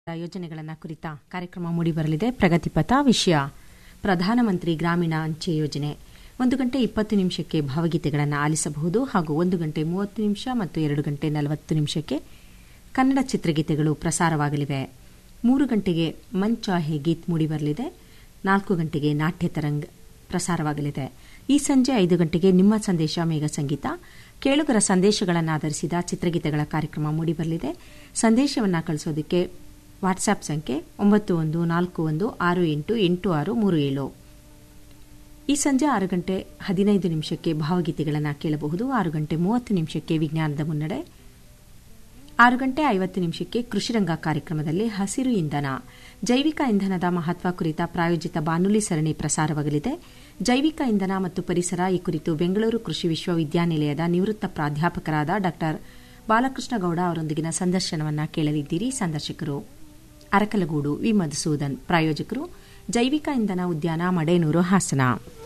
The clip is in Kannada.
ಯೋಜನೆಗಳನ್ನು ಕುರಿತ ಕಾರ್ಯಕ್ರಮ ಮೂಡಿಬರಲಿದೆ ಪ್ರಗತಿಪಥ ವಿಷಯ ಪ್ರಧಾನಮಂತ್ರಿ ಗ್ರಾಮೀಣ ಅಂಚೆ ಯೋಜನೆ ಒಂದು ಗಂಟೆ ಇಪ್ಪತ್ತು ನಿಮಿಷಕ್ಕೆ ಭಾವಗೀತೆಗಳನ್ನು ಆಲಿಸಬಹುದು ಹಾಗೂ ಒಂದು ಗಂಟೆ ಮೂವತ್ತು ನಿಮಿಷ ಮತ್ತು ಎರಡು ಗಂಟೆ ನಲವತ್ತು ನಿಮಿಷಕ್ಕೆ ಕನ್ನಡ ಚಿತ್ರಗೀತೆಗಳು ಪ್ರಸಾರವಾಗಲಿವೆ ಮೂರು ಗಂಟೆಗೆ ಮನ್ ಚಾಹೆ ಗೀತ್ ಮೂಡಿಬರಲಿದೆ ನಾಲ್ಕು ಗಂಟೆಗೆ ನಾಟ್ಯ ತರಂಗ್ ಪ್ರಸಾರವಾಗಲಿದೆ ಈ ಸಂಜೆ ಐದು ಗಂಟೆಗೆ ನಿಮ್ಮ ಸಂದೇಶ ಮೇಘ ಸಂಗೀತ ಕೇಳುಗರ ಸಂದೇಶಗಳನ್ನು ಆಧರಿಸಿದ ಚಿತ್ರಗೀತೆಗಳ ಕಾರ್ಯಕ್ರಮ ಮೂಡಿಬರಲಿದೆ ಸಂದೇಶವನ್ನು ಕಳಿಸೋದಕ್ಕೆ ವಾಟ್ಸ್ಆಪ್ ಸಂಖ್ಯೆ ಒಂಬತ್ತು ಒಂದು ನಾಲ್ಕು ಒಂದು ಆರು ಎಂಟು ಎಂಟು ಆರು ಮೂರು ಏಳು ಈ ಸಂಜೆ ಆರು ಗಂಟೆ ಹದಿನೈದು ನಿಮಿಷಕ್ಕೆ ಭಾವಗೀತೆಗಳನ್ನು ಕೇಳಬಹುದು ಆರು ಗಂಟೆ ಮೂವತ್ತು ನಿಮಿಷಕ್ಕೆ ವಿಜ್ಞಾನದ ಮುನ್ನಡೆ ಆರು ಗಂಟೆ ಐವತ್ತು ನಿಮಿಷಕ್ಕೆ ಕೃಷಿರಂಗ ಕಾರ್ಯಕ್ರಮದಲ್ಲಿ ಹಸಿರು ಇಂಧನ ಜೈವಿಕ ಇಂಧನದ ಮಹತ್ವ ಕುರಿತ ಪ್ರಾಯೋಜಿತ ಬಾನುಲಿ ಸರಣಿ ಪ್ರಸಾರವಾಗಲಿದೆ ಜೈವಿಕ ಇಂಧನ ಮತ್ತು ಪರಿಸರ ಈ ಕುರಿತು ಬೆಂಗಳೂರು ಕೃಷಿ ವಿಶ್ವವಿದ್ಯಾನಿಲಯದ ನಿವೃತ್ತ ಪ್ರಾಧ್ಯಾಪಕರಾದ ಡಾ ಬಾಲಕೃಷ್ಣ ಗೌಡ ಅವರೊಂದಿಗಿನ ಸಂದರ್ಶನವನ್ನು ಕೇಳಲಿದ್ದೀರಿ ಸಂದರ್ಶಕರು ಅರಕಲಗೂಡು ವಿ ಮಧುಸೂದನ್ ಪ್ರಾಯೋಜಕರು ಜೈವಿಕ ಇಂಧನ ಉದ್ಯಾನ ಮಡೇನೂರು ಹಾಸನ